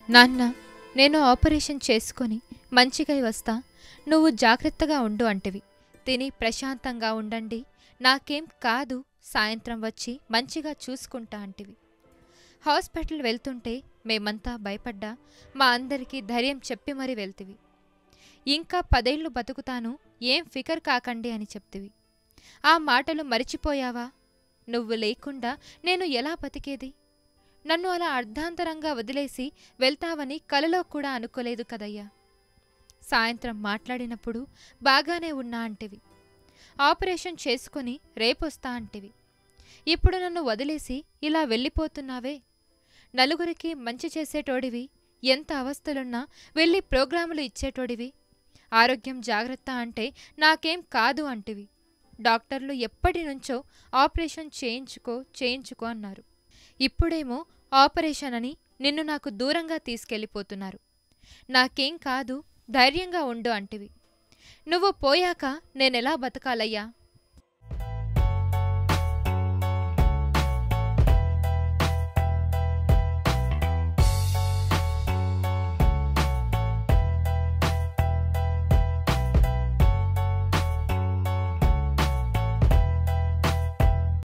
నాన్న నేను ఆపరేషన్ చేసుకొని మంచిగా వస్తా నువ్వు జాగ్రత్తగా ఉండు అంటివి తిని ప్రశాంతంగా ఉండండి నాకేం కాదు సాయంత్రం వచ్చి మంచిగా చూసుకుంటా అంటివి హాస్పిటల్ వెళ్తుంటే మేమంతా భయపడ్డా మా అందరికీ ధైర్యం చెప్పి మరీ వెళ్తివి ఇంకా పదేళ్లు బతుకుతాను ఏం ఫికర్ కాకండి అని చెప్తివి ఆ మాటలు మరిచిపోయావా నువ్వు లేకుండా నేను ఎలా బతికేది నన్ను అలా అర్ధాంతరంగా వదిలేసి వెళ్తావని కలలో కూడా అనుకోలేదు కదయ్యా సాయంత్రం మాట్లాడినప్పుడు బాగానే ఉన్నా అంటివి ఆపరేషన్ చేసుకుని రేపొస్తా అంటివి ఇప్పుడు నన్ను వదిలేసి ఇలా వెళ్ళిపోతున్నావే నలుగురికి మంచి చేసేటోడివి ఎంత అవస్థలున్నా వెళ్ళి ప్రోగ్రాములు ఇచ్చేటోడివి ఆరోగ్యం జాగ్రత్త అంటే నాకేం కాదు అంటివి డాక్టర్లు ఎప్పటి నుంచో ఆపరేషన్ చేయించుకో చేయించుకో అన్నారు ఇప్పుడేమో ఆపరేషన్ అని నిన్ను నాకు దూరంగా తీసుకెళ్ళిపోతున్నారు నాకేం కాదు ధైర్యంగా ఉండు అంటివి నువ్వు పోయాక నేనెలా బతకాలయ్యా